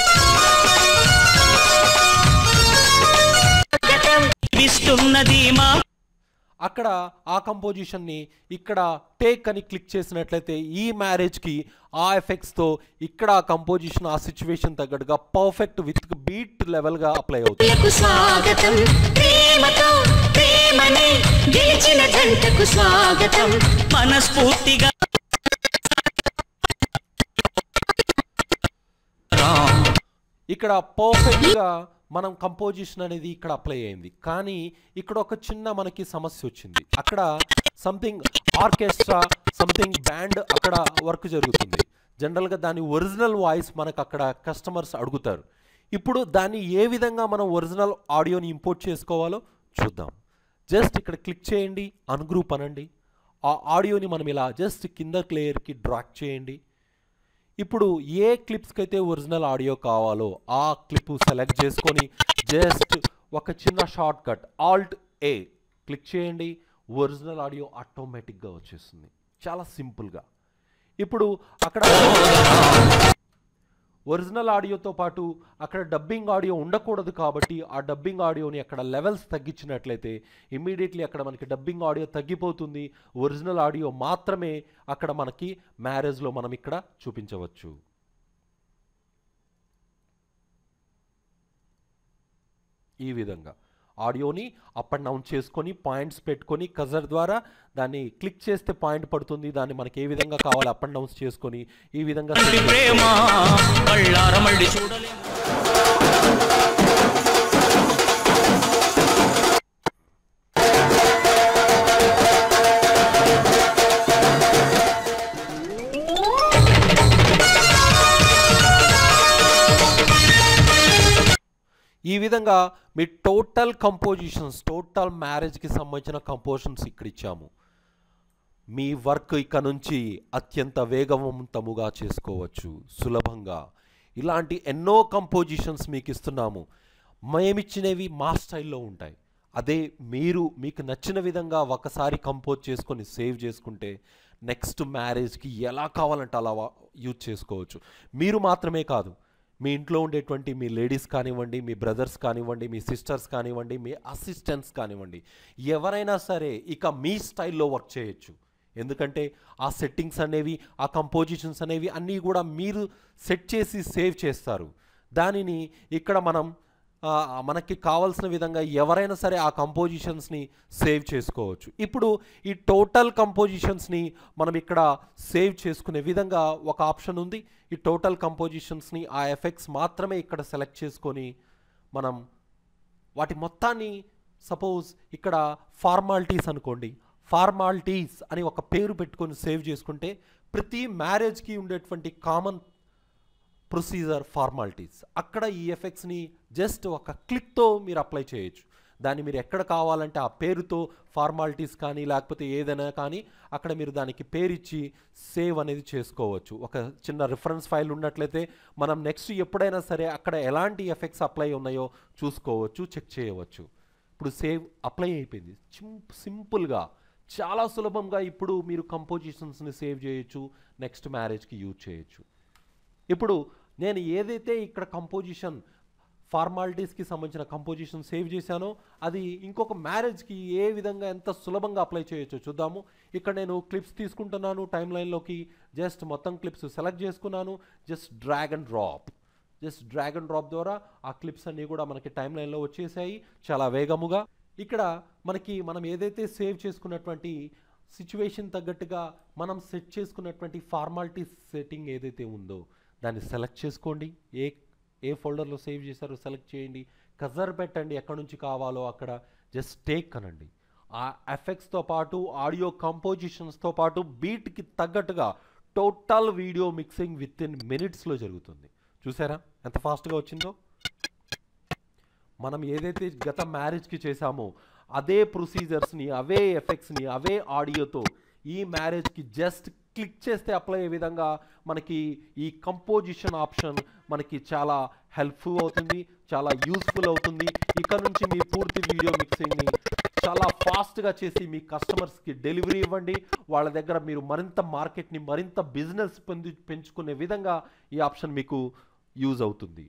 ఇస్తున్నది మా అక్కడ ఆ కంపోజిషన్ని ఇక్కడ టేక్ అని క్లిక్ చేసినట్లయితే ఈ మ్యారేజ్కి ఆ ఎఫెక్ట్స్తో ఇక్కడ ఆ కంపోజిషన్ ఆ సిచ్యువేషన్ తగ్గట్టుగా పర్ఫెక్ట్ విత్ బీట్ లెవెల్గా అప్లై అవుతుంది జంటకు స్వాగతం ప్రేమతో ప్రేమనే గెలిచిన జంటకు స్వాగతం మనస్ఫూర్తిగా ఇక్కడ పర్ఫెక్ట్గా మనం కంపోజిషన్ అనేది ఇక్కడ అప్లై అయింది కానీ ఇక్కడ ఒక చిన్న మనకి సమస్య వచ్చింది అక్కడ సంథింగ్ ఆర్కెస్ట్రా సంథింగ్ బ్యాండ్ అక్కడ వర్క్ జరుగుతుంది జనరల్గా దాని ఒరిజినల్ వాయిస్ మనకు అక్కడ కస్టమర్స్ అడుగుతారు ఇప్పుడు దాన్ని ఏ విధంగా మనం ఒరిజినల్ ఆడియోని ఇంపోర్ట్ చేసుకోవాలో చూద్దాం జస్ట్ ఇక్కడ క్లిక్ చేయండి అన్గ్రూప్ అనండి ఆ ఆడియోని మనం ఇలా జస్ట్ కింద లేయర్కి డ్రాక్ చేయండి ఇప్పుడు ఏ క్లిప్స్కి అయితే ఒరిజినల్ ఆడియో కావాలో ఆ క్లిప్ సెలెక్ట్ చేసుకొని జస్ట్ ఒక చిన్న short cut alt A click చేయండి ఒరిజినల్ ఆడియో ఆటోమేటిక్గా వచ్చేస్తుంది చాలా సింపుల్గా ఇప్పుడు అక్కడ ఒరిజినల్ ఆడియోతో పాటు అక్కడ డబ్బింగ్ ఆడియో ఉండకూడదు కాబట్టి ఆ డబ్బింగ్ ఆడియోని అక్కడ లెవెల్స్ తగ్గించినట్లయితే ఇమ్మీడియట్లీ అక్కడ మనకి డబ్బింగ్ ఆడియో తగ్గిపోతుంది ఒరిజినల్ ఆడియో మాత్రమే అక్కడ మనకి మ్యారేజ్లో మనం ఇక్కడ చూపించవచ్చు ఈ విధంగా ఆడియోని అప్ అండ్ డౌన్ చేసుకొని పాయింట్స్ పెట్టుకొని కజర్ ద్వారా దాన్ని క్లిక్ చేస్తే పాయింట్ పడుతుంది దాన్ని మనకి ఏ విధంగా కావాలి అప్ అండ్ డౌన్స్ చేసుకొని ఈ విధంగా set చేసుకోవాలి. ప్రేమ కళ్ళార మళ్ళీ చూడలేము ఈ విధంగా మీ టోటల్ కంపోజిషన్స్ టోటల్ మ్యారేజ్కి సంబంధించిన కంపోజిషన్స్ ఇక్కడ ఇచ్చాము మీ వర్క్ ఇక నుంచి అత్యంత వేగవంతముగా చేసుకోవచ్చు సులభంగా ఇలాంటి ఎన్నో కంపోజిషన్స్ మీకు ఇస్తున్నాము మేమిచ్చినవి మా స్టైల్లో ఉంటాయి అదే మీరు మీకు నచ్చిన విధంగా ఒకసారి కంపోజ్ చేసుకొని సేవ్ చేసుకుంటే నెక్స్ట్ మ్యారేజ్కి ఎలా కావాలంటే అలా యూజ్ చేసుకోవచ్చు మీరు మాత్రమే కాదు మీ ఇంట్లో ఉండేటువంటి మీ లేడీస్ కానివ్వండి మీ బ్రదర్స్ కానివ్వండి మీ సిస్టర్స్ కానివ్వండి మీ అసిస్టెంట్స్ కానివ్వండి ఎవరైనా సరే ఇక మీ స్టైల్లో వర్క్ చేయొచ్చు ఎందుకంటే ఆ సెట్టింగ్స్ అనేవి ఆ కంపోజిషన్స్ అనేవి అన్నీ కూడా మీరు సెట్ చేసి సేవ్ చేస్తారు దానిని ఇక్కడ మనం ఆ, మనకి కావాల్సిన విధంగా ఎవరైనా సరే ఆ కంపోజిషన్స్ని సేవ్ చేసుకోవచ్చు ఇప్పుడు ఈ టోటల్ కంపోజిషన్స్ని మనం ఇక్కడ సేవ్ చేసుకునే విధంగా ఒక ఆప్షన్ ఉంది ఈ టోటల్ కంపోజిషన్స్ని ఆ ఎఫెక్ట్స్ మాత్రమే ఇక్కడ సెలెక్ట్ చేసుకొని మనం వాటి మొత్తాన్ని సపోజ్ ఇక్కడ ఫార్మాలిటీస్ అనుకోండి ఫార్మాలిటీస్ అని ఒక పేరు పెట్టుకొని సేవ్ చేసుకుంటే ప్రతి మ్యారేజ్కి ఉండేటువంటి కామన్ ప్రొసీజర్ ఫార్మాలిటీస్ అక్కడ ఈ ఎఫెక్ట్స్ని జస్ట్ ఒక క్లిక్తో మీరు అప్లై చేయొచ్చు దాన్ని మీరు ఎక్కడ కావాలంటే ఆ పేరుతో ఫార్మాలిటీస్ కానీ లేకపోతే ఏదైనా కానీ అక్కడ మీరు దానికి పేరు ఇచ్చి సేవ్ అనేది చేసుకోవచ్చు ఒక చిన్న రిఫరెన్స్ ఫైల్ ఉన్నట్లయితే మనం నెక్స్ట్ ఎప్పుడైనా సరే అక్కడ ఎలాంటి ఎఫెక్ట్స్ అప్లై ఉన్నాయో చూసుకోవచ్చు చెక్ చేయవచ్చు ఇప్పుడు సేవ్ అప్లై అయిపోయింది చిం సింపుల్గా చాలా సులభంగా ఇప్పుడు మీరు కంపోజిషన్స్ని సేవ్ చేయొచ్చు నెక్స్ట్ మ్యారేజ్కి యూజ్ చేయొచ్చు ఇప్పుడు నేను ఏదైతే ఇక్కడ కంపోజిషన్ ఫార్మాలిటీస్కి సంబంధించిన కంపోజిషన్ సేవ్ చేశానో అది ఇంకొక మ్యారేజ్కి ఏ విధంగా ఎంత సులభంగా అప్లై చేయొచ్చో చూద్దాము ఇక్కడ నేను క్లిప్స్ తీసుకుంటున్నాను టైం లైన్లోకి జస్ట్ మొత్తం క్లిప్స్ సెలెక్ట్ చేసుకున్నాను just drag and drop just drag and drop ద్వారా ఆ క్లిప్స్ అన్నీ కూడా మనకి టైం లైన్లో వచ్చేసాయి చాలా వేగముగా ఇక్కడ మనకి మనం ఏదైతే సేవ్ చేసుకున్నటువంటి సిచ్యువేషన్ తగ్గట్టుగా మనం సెట్ చేసుకున్నటువంటి ఫార్మాలిటీ సెట్టింగ్ ఏదైతే ఉందో దాన్ని సెలెక్ట్ చేసుకోండి ఏ ఏ ఫోల్డర్లో సేవ్ చేశారో సెలెక్ట్ చేయండి కజర్ పెట్టండి ఎక్కడి నుంచి కావాలో అక్కడ జస్ట్ టేక్ అనండి ఆ ఎఫెక్ట్స్తో పాటు ఆడియో కంపోజిషన్స్తో పాటు బీట్కి తగ్గట్టుగా total video mixing within మినిట్స్లో జరుగుతుంది చూసారా ఎంత ఫాస్ట్గా వచ్చిందో మనం ఏదైతే గత మ్యారేజ్కి చేశామో అదే ప్రొసీజర్స్ని అవే ఎఫెక్ట్స్ని అవే ఆడియోతో ఈ మ్యారేజ్కి జస్ట్ క్లిక్ చేస్తే అప్లై అయ్యే విధంగా మనకి ఈ కంపోజిషన్ ఆప్షన్ మనకి చాలా హెల్ప్ఫుల్ అవుతుంది చాలా యూస్ఫుల్ అవుతుంది ఇక్కడ నుంచి మీ పూర్తి వీడియో మిక్సింగ్ని చాలా ఫాస్ట్గా చేసి మీ కస్టమర్స్కి డెలివరీ ఇవ్వండి వాళ్ళ దగ్గర మీరు మరింత మార్కెట్ని మరింత బిజినెస్ పెంచు పెంచుకునే విధంగా ఈ ఆప్షన్ మీకు యూజ్ అవుతుంది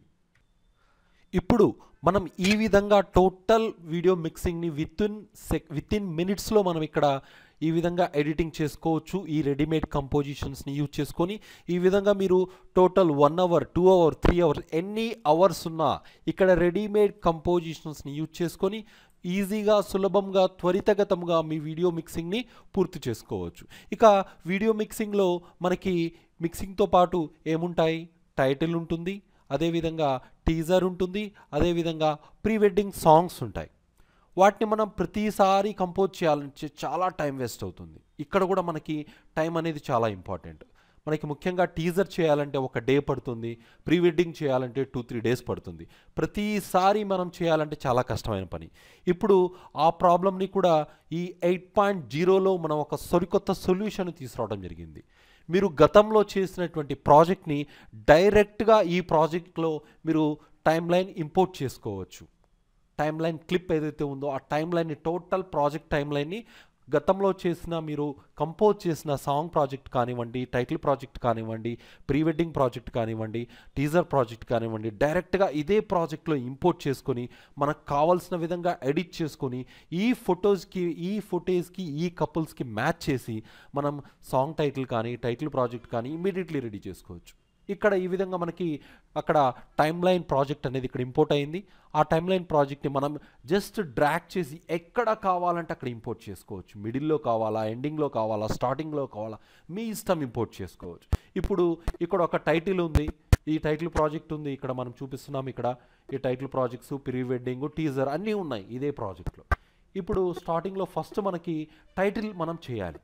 ఇప్పుడు మనం ఈ విధంగా టోటల్ వీడియో మిక్సింగ్ని within sec within మినిట్స్లో మనం ఇక్కడ ఈ విధంగా ఎడిటింగ్ చేసుకోవచ్చు ఈ రెడీమేడ్ కంపోజిషన్స్ని యూజ్ చేసుకొని ఈ విధంగా మీరు total one hour two hour three hour ఎన్ని అవర్స్ ఉన్నా ఇక్కడ రెడీమేడ్ కంపోజిషన్స్ని యూజ్ చేసుకొని ఈజీగా సులభంగా త్వరితగతంగా మీ వీడియో మిక్సింగ్ని పూర్తి చేసుకోవచ్చు ఇక వీడియో మిక్సింగ్లో మనకి మిక్సింగ్తో పాటు ఏముంటాయి టైటిల్ ఉంటుంది అదేవిధంగా టీజర్ ఉంటుంది అదేవిధంగా ప్రీ వెడ్డింగ్ సాంగ్స్ ఉంటాయి వాటిని మనం ప్రతిసారి కంపోజ్ చేయాలంటే చాలా టైం వేస్ట్ అవుతుంది ఇక్కడ కూడా మనకి టైం అనేది చాలా ఇంపార్టెంట్ మనకి ముఖ్యంగా టీజర్ చేయాలంటే ఒక డే పడుతుంది ప్రీ వెడ్డింగ్ చేయాలంటే టూ త్రీ డేస్ పడుతుంది ప్రతిసారి మనం చేయాలంటే చాలా కష్టమైన పని ఇప్పుడు ఆ ప్రాబ్లమ్ని కూడా ఈ ఎయిట్ పాయింట్ జీరోలో మనం ఒక సరికొత్త సొల్యూషన్ తీసుకురావడం జరిగింది మీరు గతంలో చేసినటువంటి ప్రాజెక్ట్ని డైరెక్ట్గా ఈ ప్రాజెక్ట్లో మీరు టైం లైన్ ఇంపోర్ట్ చేసుకోవచ్చు టైం లైన్ క్లిప్ ఏదైతే ఉందో ఆ టైం లైన్ని టోటల్ ప్రాజెక్ట్ టైం లైన్ని గతంలో చేసిన మీరు కంపోజ్ చేసిన సాంగ్ ప్రాజెక్ట్ కానివ్వండి టైటిల్ ప్రాజెక్ట్ కానివ్వండి ప్రీ వెడ్డింగ్ ప్రాజెక్ట్ కానివ్వండి టీజర్ ప్రాజెక్ట్ కానివ్వండి డైరెక్ట్గా ఇదే ప్రాజెక్ట్లో ఇంపోర్ట్ చేసుకొని మనకు కావాల్సిన విధంగా ఎడిట్ చేసుకొని ఈ ఫొటోస్కి ఈ ఫుటేజ్కి ఈ కపుల్స్కి మ్యాచ్ చేసి మనం సాంగ్ టైటిల్ కానీ టైటిల్ ప్రాజెక్ట్ కానీ ఇమీడియట్లీ రెడీ చేసుకోవచ్చు ఇక్కడ ఈ విధంగా మనకి అక్కడ టైమ్ లైన్ ప్రాజెక్ట్ అనేది ఇక్కడ ఇంపోర్ట్ అయింది ఆ టైమ్ లైన్ ప్రాజెక్ట్ని మనం జస్ట్ డ్రాక్ చేసి ఎక్కడ కావాలంటే అక్కడ ఇంపోర్ట్ చేసుకోవచ్చు మిడిల్లో కావాలా ఎండింగ్లో కావాలా స్టార్టింగ్లో కావాలా మీ ఇష్టం ఇంపోర్ట్ చేసుకోవచ్చు ఇప్పుడు ఇక్కడ ఒక టైటిల్ ఉంది ఈ టైటిల్ ప్రాజెక్ట్ ఉంది ఇక్కడ మనం చూపిస్తున్నాం ఇక్కడ ఈ title projects pre wedding teaser అన్నీ ఉన్నాయి ఇదే ప్రాజెక్ట్లో ఇప్పుడు స్టార్టింగ్లో ఫస్ట్ మనకి టైటిల్ మనం చేయాలి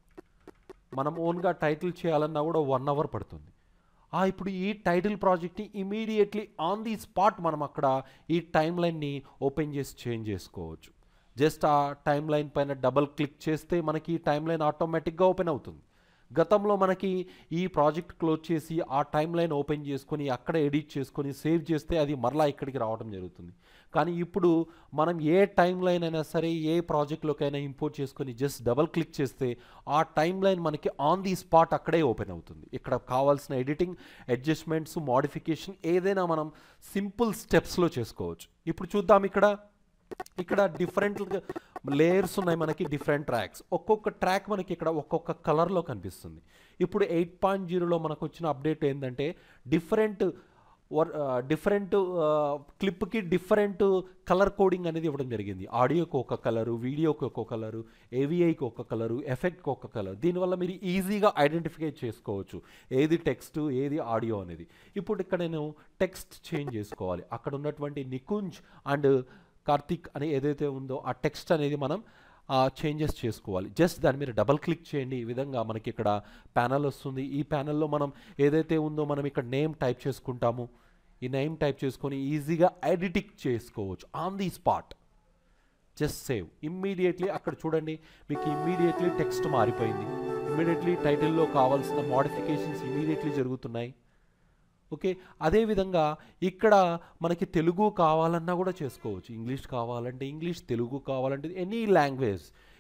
మనం ఓన్గా టైటిల్ చేయాలన్నా కూడా వన్ అవర్ పడుతుంది ఆ ఇప్పుడు ఈ టైటిల్ ప్రాజెక్ట్ని ఇమీడియట్లీ ఆన్ ది స్పాట్ మనం అక్కడ ఈ టైం లైన్ని ఓపెన్ చేసి చేంజ్ చేసుకోవచ్చు జస్ట్ ఆ టైం లైన్ పైన డబల్ క్లిక్ చేస్తే మనకి ఈ టైం లైన్ ఆటోమేటిక్గా ఓపెన్ అవుతుంది గతంలో మనకి ఈ ప్రాజెక్ట్ క్లోజ్ చేసి ఆ టైం లైన్ ఓపెన్ చేసుకొని అక్కడ ఎడిట్ చేసుకొని సేవ్ చేస్తే అది మరలా ఇక్కడికి రావడం జరుగుతుంది కానీ ఇప్పుడు మనం ఏ టైం లైన్ అయినా సరే ఏ ప్రాజెక్ట్లోకైనా ఇంపోర్ట్ చేసుకొని జస్ట్ డబల్ క్లిక్ చేస్తే ఆ టైం లైన్ మనకి ఆన్ ది స్పాట్ అక్కడే ఓపెన్ అవుతుంది ఇక్కడ కావాల్సిన ఎడిటింగ్ అడ్జస్ట్మెంట్స్ మోడిఫికేషన్ ఏదైనా మనం సింపుల్ స్టెప్స్లో చేసుకోవచ్చు ఇప్పుడు చూద్దాం ఇక్కడ ఇక్కడ డిఫరెంట్ లేయర్స్ ఉన్నాయి మనకి డిఫరెంట్ ట్రాక్స్ ఒక్కొక్క ట్రాక్ మనకి ఇక్కడ ఒక్కొక్క కలర్లో కనిపిస్తుంది ఇప్పుడు ఎయిట్ పాయింట్ జీరోలో మనకు వచ్చిన అప్డేట్ ఏంటంటే డిఫరెంట్ వర్ డిఫరెంట్ క్లిప్కి డిఫరెంట్ కలర్ కోడింగ్ అనేది ఇవ్వడం జరిగింది ఆడియోకి ఒక కలరు వీడియోకి ఒక కలరు ఏవిఐకి ఒక కలరు ఎఫెక్ట్కి ఒక కలర్ దీనివల్ల మీరు ఈజీగా ఐడెంటిఫై చేసుకోవచ్చు ఏది టెక్స్ట్ ఏది ఆడియో అనేది ఇప్పుడు ఇక్కడ నేను టెక్స్ట్ చేంజ్ చేసుకోవాలి అక్కడ ఉన్నటువంటి నికుంజ్ అండ్ కార్తిక్ అని ఏదైతే ఉందో ఆ టెక్స్ట్ అనేది మనం చేంజెస్ చేసుకోవాలి జస్ట్ దాని మీద డబల్ క్లిక్ చేయండి ఈ విధంగా మనకి ఇక్కడ ప్యానల్ వస్తుంది ఈ ప్యానల్లో మనం ఏదైతే ఉందో మనం ఇక్కడ నేమ్ టైప్ చేసుకుంటాము ఈ నేమ్ టైప్ చేసుకొని ఈజీగా ఎడిటింగ్ చేసుకోవచ్చు on the spot just save immediately అక్కడ చూడండి మీకు ఇమ్మీడియట్లీ టెక్స్ట్ మారిపోయింది ఇమ్మీడియట్లీ టైటిల్లో కావాల్సిన మోడిఫికేషన్స్ ఇమ్మీడియట్లీ జరుగుతున్నాయి ఓకే అదేవిధంగా ఇక్కడ మనకి తెలుగు కావాలన్నా కూడా చేసుకోవచ్చు ఇంగ్లీష్ కావాలంటే ఇంగ్లీష్ తెలుగు కావాలంటే ఎనీ లాంగ్వేజ్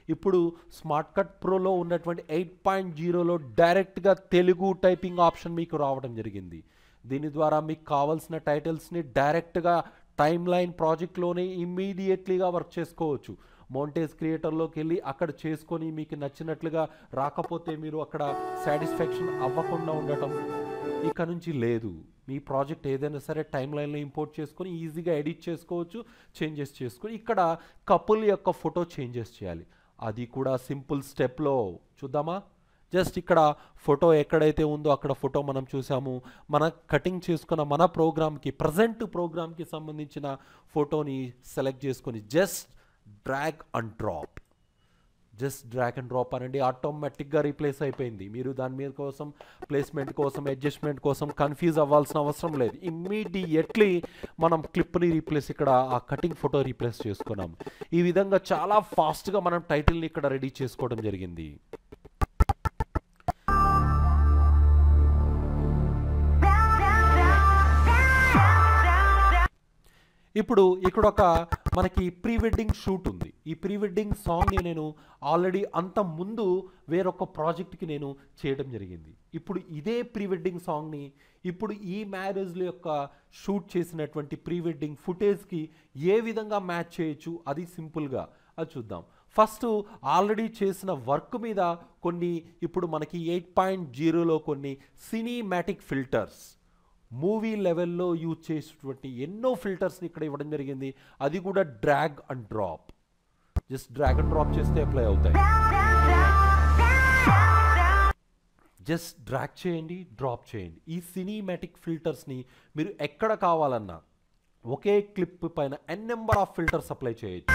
ఇప్పుడు స్మార్ట్ కట్ ప్రోలో ఉన్నటువంటి ఎయిట్ పాయింట్ జీరోలో డైరెక్ట్గా తెలుగు టైపింగ్ ఆప్షన్ మీకు రావడం జరిగింది దీని ద్వారా మీకు కావాల్సిన టైటిల్స్ని డైరెక్ట్గా టైమ్ లైన్ ప్రాజెక్ట్లోనే ఇమ్మీడియట్లీగా వర్క్ చేసుకోవచ్చు మౌంటేజ్ క్రియేటర్లోకి వెళ్ళి అక్కడ చేసుకొని మీకు నచ్చినట్లుగా రాకపోతే మీరు అక్కడ సాటిస్ఫాక్షన్ అవ్వకుండా ఉండటం ఇక నుంచి లేదు మీ ప్రాజెక్ట్ ఏదైనా సరే టైం లైన్లో ఇంపోర్ట్ చేసుకొని ఈజీగా ఎడిట్ చేసుకోవచ్చు చేంజెస్ చేసుకొని ఇక్కడ కపుల్ యొక్క ఫోటో చేంజెస్ చేయాలి అది కూడా సింపుల్ స్టెప్లో చూద్దామా జస్ట్ ఇక్కడ ఫోటో ఎక్కడైతే ఉందో అక్కడ ఫోటో మనం చూసాము మన కటింగ్ చేసుకున్న మన ప్రోగ్రామ్కి ప్రజెంట్ ప్రోగ్రామ్కి సంబంధించిన ఫోటోని సెలెక్ట్ చేసుకొని just drag and drop just drag and drop అనండి ఆటోమేటిక్గా రీప్లేస్ అయిపోయింది మీరు దాని మీద కోసం ప్లేస్మెంట్ కోసం అడ్జస్ట్మెంట్ కోసం కన్ఫ్యూజ్ అవ్వాల్సిన అవసరం లేదు ఇమ్మీడియట్లీ మనం క్లిప్ని రీప్లేస్ ఇక్కడ ఆ కటింగ్ ఫోటో రీప్లేస్ చేసుకున్నాం ఈ విధంగా చాలా ఫాస్ట్గా మనం టైటిల్ని ఇక్కడ రెడీ చేసుకోవడం జరిగింది ఇప్పుడు ఇక్కడ ఒక మనకి ప్రీ వెడ్డింగ్ షూట్ ఉంది ఈ ప్రీ వెడ్డింగ్ సాంగ్ని నేను ఆల్రెడీ అంత ముందు వేరొక ప్రాజెక్ట్కి నేను చేయడం జరిగింది ఇప్పుడు ఇదే ప్రీ వెడ్డింగ్ సాంగ్ని ఇప్పుడు ఈ మ్యారేజ్ల యొక్క షూట్ చేసినటువంటి ప్రీ వెడ్డింగ్ ఫుటేజ్కి ఏ విధంగా మ్యాచ్ చేయొచ్చు అది సింపుల్గా అది చూద్దాం ఫస్ట్ ఆల్రెడీ చేసిన వర్క్ మీద కొన్ని ఇప్పుడు మనకి ఎయిట్ పాయింట్ జీరోలో కొన్ని సినీమాటిక్ ఫిల్టర్స్ మూవీ లెవెల్లో యూజ్ చేసేటువంటి ఎన్నో ఫిల్టర్స్ని ఇక్కడ ఇవ్వడం జరిగింది అది కూడా drag and drop just drag and drop చేస్తే అప్లై అవుతాయి జస్ట్ డ్రాగ్ చేయండి డ్రాప్ చేయండి ఈ సినీమాటిక్ ఫిల్టర్స్ని మీరు ఎక్కడ కావాలన్నా ఒకే క్లిప్ పైన N number of filters apply చేయొచ్చు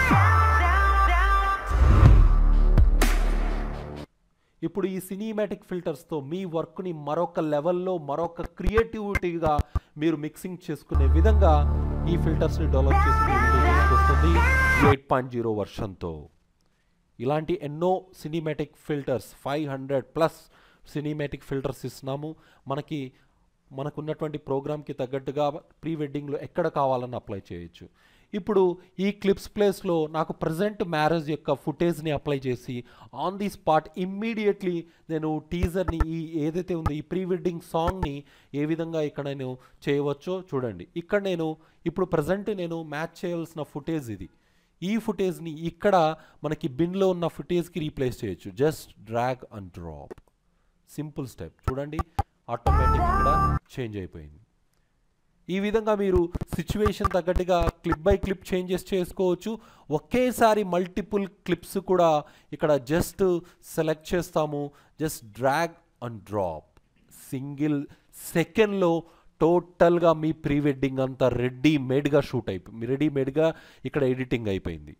ఇప్పుడు ఈ సినీమాటిక్ ఫిల్టర్స్తో మీ వర్క్ని మరొక లెవెల్లో మరొక క్రియేటివిటీగా మీరు మిక్సింగ్ చేసుకునే విధంగా ఈ ఫిల్టర్స్ని డెవలప్ చేసి మీ ముందుకు తీసుకొస్తుంది ఎయిట్ పాయింట్ జీరో వర్షన్తో ఇలాంటి ఎన్నో cinematic filters five hundred plus cinematic filters ఇస్తున్నాము మనకి మనకున్నటువంటి ప్రోగ్రామ్కి తగ్గట్టుగా ప్రీ వెడ్డింగ్లో ఎక్కడ కావాలని అప్లై చేయొచ్చు ఇప్పుడు ఈ క్లిప్స్ ప్లేస్లో నాకు ప్రజెంట్ మ్యారేజ్ యొక్క ఫుటేజ్ని అప్లై చేసి ఆన్ ది స్పాట్ ఇమ్మీడియట్లీ నేను టీజర్ని ఈ ఏదైతే ఉందో ఈ ప్రీ వెడ్డింగ్ సాంగ్ని ఏ విధంగా ఇక్కడ నేను చేయవచ్చో చూడండి ఇక్కడ నేను ఇప్పుడు ప్రజెంట్ నేను మ్యాచ్ చేయాల్సిన ఫుటేజ్ ఇది ఈ ఫుటేజ్ని ఇక్కడ మనకి బిన్లో ఉన్న ఫుటేజ్కి రీప్లేస్ చేయొచ్చు just drag and drop simple step చూడండి ఆటోమేటిక్ ఇక్కడ చేంజ్ అయిపోయింది ఈ విధంగా మీరు సిచ్యువేషన్ తగ్గట్టుగా క్లిప్ బై క్లిప్ చేంజెస్ చేసుకోవచ్చు ఒకేసారి మల్టిపుల్ క్లిప్స్ కూడా ఇక్కడ జస్ట్ సెలెక్ట్ చేస్తాము just drag and drop single సెకండ్లో టోటల్గా మీ ప్రీ వెడ్డింగ్ అంతా రెడీమేడ్గా షూట్ అయిపోయింది రెడీమేడ్గా ఇక్కడ ఎడిటింగ్ అయిపోయింది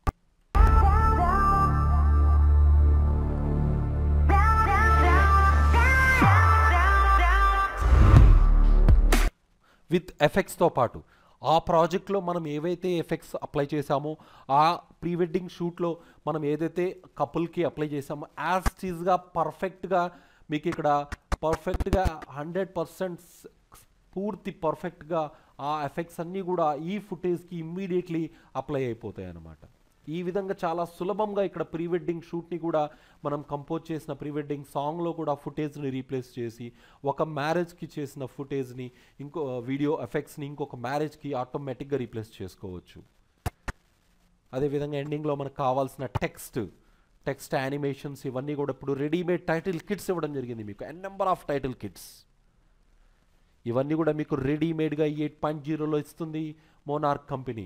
విత్ ఎఫెక్ట్స్తో పాటు ఆ ప్రాజెక్ట్లో మనం ఏవైతే ఎఫెక్ట్స్ అప్లై చేసామో ఆ ప్రీ వెడ్డింగ్ షూట్లో మనం ఏదైతే కపుల్కి అప్లై చేసామో యాజ్ టీజ్గా పర్ఫెక్ట్గా మీకు ఇక్కడ పర్ఫెక్ట్గా హండ్రెడ్ పర్సెంట్ పూర్తి పర్ఫెక్ట్గా ఆ ఎఫెక్ట్స్ అన్నీ కూడా ఈ ఫుటేజ్కి ఇమ్మీడియట్లీ అప్లై అయిపోతాయి అన్నమాట ఈ విధంగా చాలా సులభంగా ఇక్కడ ప్రీ వెడ్డింగ్ షూట్ని కూడా మనం కంపోజ్ చేసిన ప్రీ వెడ్డింగ్ సాంగ్లో కూడా ఫుటేజ్ని రీప్లేస్ చేసి ఒక మ్యారేజ్కి చేసిన ఫుటేజ్ని ఇంకో వీడియో ఎఫెక్ట్స్ని ఇంకొక మ్యారేజ్కి ఆటోమేటిక్గా రీప్లేస్ చేసుకోవచ్చు అదేవిధంగా ఎండింగ్లో మనకు కావాల్సిన టెక్స్ట్ టెక్స్ట్ యానిమేషన్స్ ఇవన్నీ కూడా ఇప్పుడు రెడీమేడ్ టైటిల్ కిట్స్ ఇవ్వడం జరిగింది మీకు N number of title kits ఇవన్నీ కూడా మీకు రెడీమేడ్గా ఎయిట్ పాయింట్ జీరోలో ఇస్తుంది మోనార్క్ కంపెనీ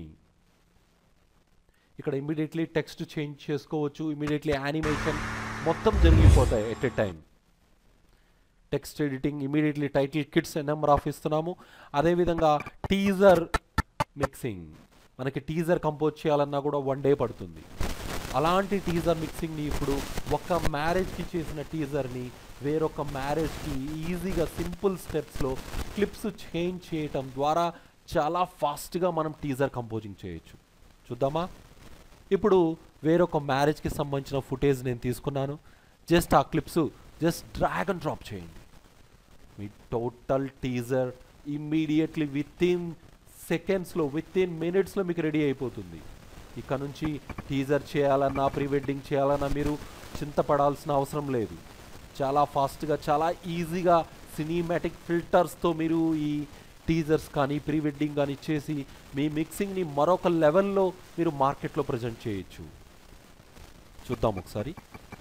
ఇక్కడ ఇమీడియట్లీ టెక్స్ట్ చేంజ్ చేసుకోవచ్చు ఇమీడియట్లీ యానిమేషన్ మొత్తం జరిగిపోతాయి at a time text editing immediately title kits number of ఇస్తున్నాము అదేవిధంగా టీజర్ మిక్సింగ్ మనకి టీజర్ కంపోజ్ చేయాలన్నా కూడా వన్ డే పడుతుంది అలాంటి టీజర్ మిక్సింగ్ని ఇప్పుడు ఒక మ్యారేజ్కి చేసిన టీజర్ని వేరొక మ్యారేజ్కి ఈజీగా సింపుల్ స్టెప్స్లో క్లిప్స్ చేంజ్ చేయటం ద్వారా చాలా ఫాస్ట్గా మనం టీజర్ కంపోజింగ్ చేయొచ్చు చూద్దామా ఇప్పుడు వేరొక మ్యారేజ్కి సంబంధించిన ఫుటేజ్ నేను తీసుకున్నాను జస్ట్ ఆ clips just drag and drop చేయండి మీ total teaser immediately within సెకండ్స్లో విత్ ఇన్ మినిట్స్లో మీకు రెడీ అయిపోతుంది ఇక నుంచి టీజర్ చేయాలన్నా ప్రీ వెడ్డింగ్ చేయాలన్నా మీరు చింతపడాల్సిన అవసరం లేదు చాలా ఫాస్ట్గా చాలా ఈజీగా సినిమాటిక్ ఫిల్టర్స్తో మీరు ఈ టీజర్స్ కానీ ప్రీ వెడ్డింగ్ కానీ చేసి మీ మిక్సింగ్ని మరొక లెవెల్లో మీరు మార్కెట్లో ప్రజెంట్ చేయొచ్చు చూద్దాం ఒకసారి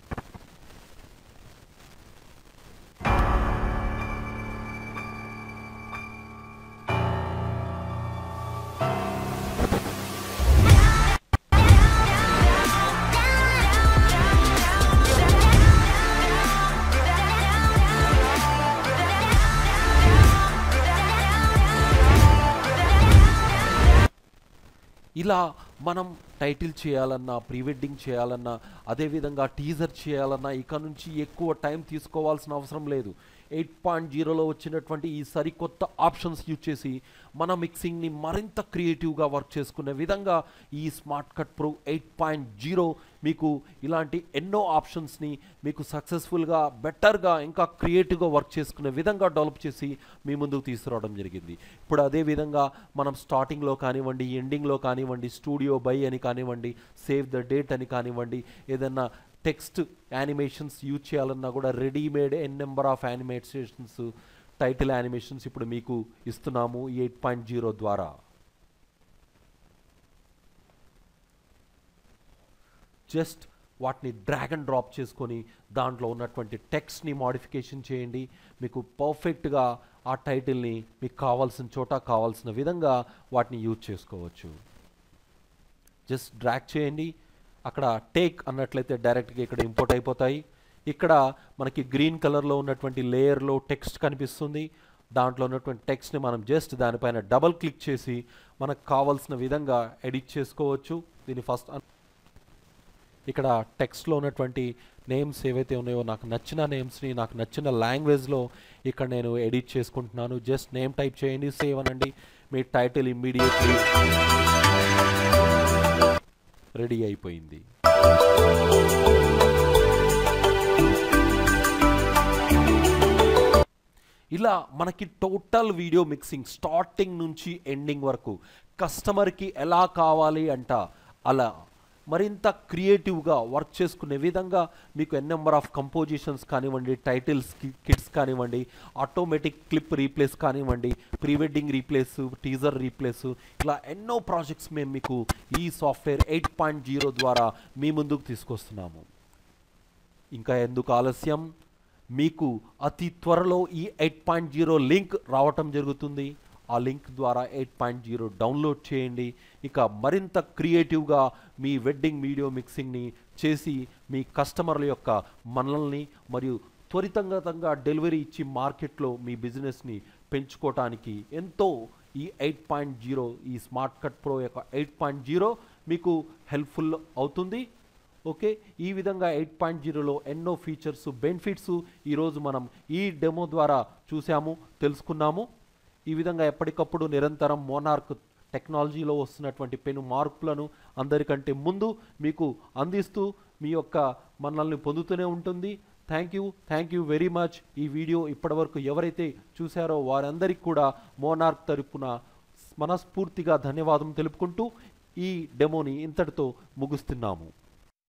ఇలా మనం టైటిల్ చేయాలన్నా ప్రీ వెడ్డింగ్ చేయాలన్నా అదేవిధంగా టీజర్ చేయాలన్నా ఇక నుంచి ఎక్కువ టైం తీసుకోవాల్సిన అవసరం లేదు ఎయిట్ పాయింట్ జీరోలో వచ్చినటువంటి ఈ సరికొత్త ఆప్షన్స్ యూజ్ చేసి మన మిక్సింగ్ని మరింత క్రియేటివ్గా వర్క్ చేసుకునే విధంగా ఈ smart cut pro eight point zero మీకు ఇలాంటి ఎన్నో ఆప్షన్స్ని మీకు సక్సెస్ఫుల్గా బెటర్గా ఇంకా క్రియేటివ్గా వర్క్ చేసుకునే విధంగా డెవలప్ చేసి మీ ముందుకు తీసుకురావడం జరిగింది ఇప్పుడు అదే విధంగా మనం స్టార్టింగ్లో కానివ్వండి ఎండింగ్లో కానివ్వండి స్టూడియో బై అని కానివ్వండి సేవ్ ద డేట్ అని కానివ్వండి ఏదన్నా టెక్స్ట్ యానిమేషన్స్ యూజ్ చేయాలన్నా కూడా readymade N number of animations title animations ఇప్పుడు మీకు ఇస్తున్నాము ఈ ఎయిట్ పాయింట్ జీరో ద్వారా జస్ట్ వాటిని డ్రాగ్ అండ్ డ్రాప్ చేసుకొని దాంట్లో ఉన్నటువంటి టెక్స్ట్ని మాడిఫికేషన్ చేయండి మీకు పర్ఫెక్ట్గా ఆ టైటిల్ని మీకు కావాల్సిన చోట కావాల్సిన విధంగా వాటిని యూజ్ చేసుకోవచ్చు జస్ట్ డ్రాగ్ చేయండి అక్కడ టేక్ అన్నట్లయితే డైరెక్ట్గా ఇక్కడ ఇంపోర్ట్ అయిపోతాయి ఇక్కడ మనకి గ్రీన్ కలర్లో ఉన్నటువంటి లేయర్లో టెక్స్ట్ కనిపిస్తుంది దాంట్లో ఉన్నటువంటి టెక్స్ట్ని మనం జస్ట్ దానిపైన డబల్ క్లిక్ చేసి మనకు కావాల్సిన విధంగా ఎడిట్ చేసుకోవచ్చు దీన్ని ఫస్ట్ ఇక్కడ టెక్స్ట్లో ఉన్నటువంటి నేమ్స్ ఏవైతే ఉన్నాయో నాకు నచ్చిన నేమ్స్ని నాకు నచ్చిన లాంగ్వేజ్లో ఇక్కడ నేను ఎడిట్ చేసుకుంటున్నాను జస్ట్ నేమ్ టైప్ చేయండి సేవ్ అనండి మీ టైటిల్ ఇమ్మీడియట్లీ రెడీ అయిపోయింది ఇలా మనకి టోటల్ వీడియో మిక్సింగ్ స్టార్టింగ్ నుంచి ఎండింగ్ వరకు కస్టమర్కి ఎలా కావాలి అంట అలా మరింత క్రియేటివ్గా వర్క్ చేసుకునే విధంగా మీకు ఎన్ నెంబర్ ఆఫ్ కంపోజిషన్స్ కానివ్వండి టైటిల్స్ కిట్స్ కానివ్వండి ఆటోమేటిక్ క్లిప్ రీప్లేస్ కానివ్వండి pre wedding replace teaser replace ఇలా ఎన్నో ప్రాజెక్ట్స్ మేము మీకు ఈ సాఫ్ట్వేర్ ఎయిట్ పాయింట్ జీరో ద్వారా మీ ముందుకు తీసుకొస్తున్నాము ఇంకా ఎందుకు ఆలస్యం మీకు అతి త్వరలో ఈ ఎయిట్ పాయింట్ జీరో లింక్ రావటం జరుగుతుంది ఆ లింక్ ద్వారా ఎయిట్ పాయింట్ జీరో డౌన్లోడ్ చేయండి ఇక మరింత క్రియేటివ్గా మీ వెడ్డింగ్ వీడియో మిక్సింగ్ని చేసి మీ కస్టమర్ల యొక్క మనల్ని మరియు త్వరితంగా డెలివరీ ఇచ్చి మార్కెట్లో మీ బిజినెస్ని పెంచుకోవటానికి ఎంతో ఈ ఎయిట్ పాయింట్ జీరో ఈ స్మార్ట్ కట్ ప్రో యొక్క ఎయిట్ పాయింట్ జీరో మీకు హెల్ప్ఫుల్ అవుతుంది ఓకే ఈ విధంగా ఎయిట్ పాయింట్ జీరోలో ఎన్నో ఫీచర్స్ బెనిఫిట్స్ ఈరోజు మనం ఈ డెమో ద్వారా చూసాము తెలుసుకున్నాము ఈ విధంగా ఎప్పటికప్పుడు నిరంతరం మోనార్క్ టెక్నాలజీలో వస్తున్నటువంటి పెను మార్పులను అందరికంటే ముందు మీకు అందిస్తూ మీ యొక్క మనల్ని పొందుతూనే ఉంటుంది thank you thank you very much ఈ వీడియో ఇప్పటివరకు ఎవరైతే చూశారో వారందరికీ కూడా మోనార్క్ తరపున మనస్ఫూర్తిగా ధన్యవాదం తెలుపుకుంటూ ఈ డెమోని ఇంతటితో ముగుస్తున్నాము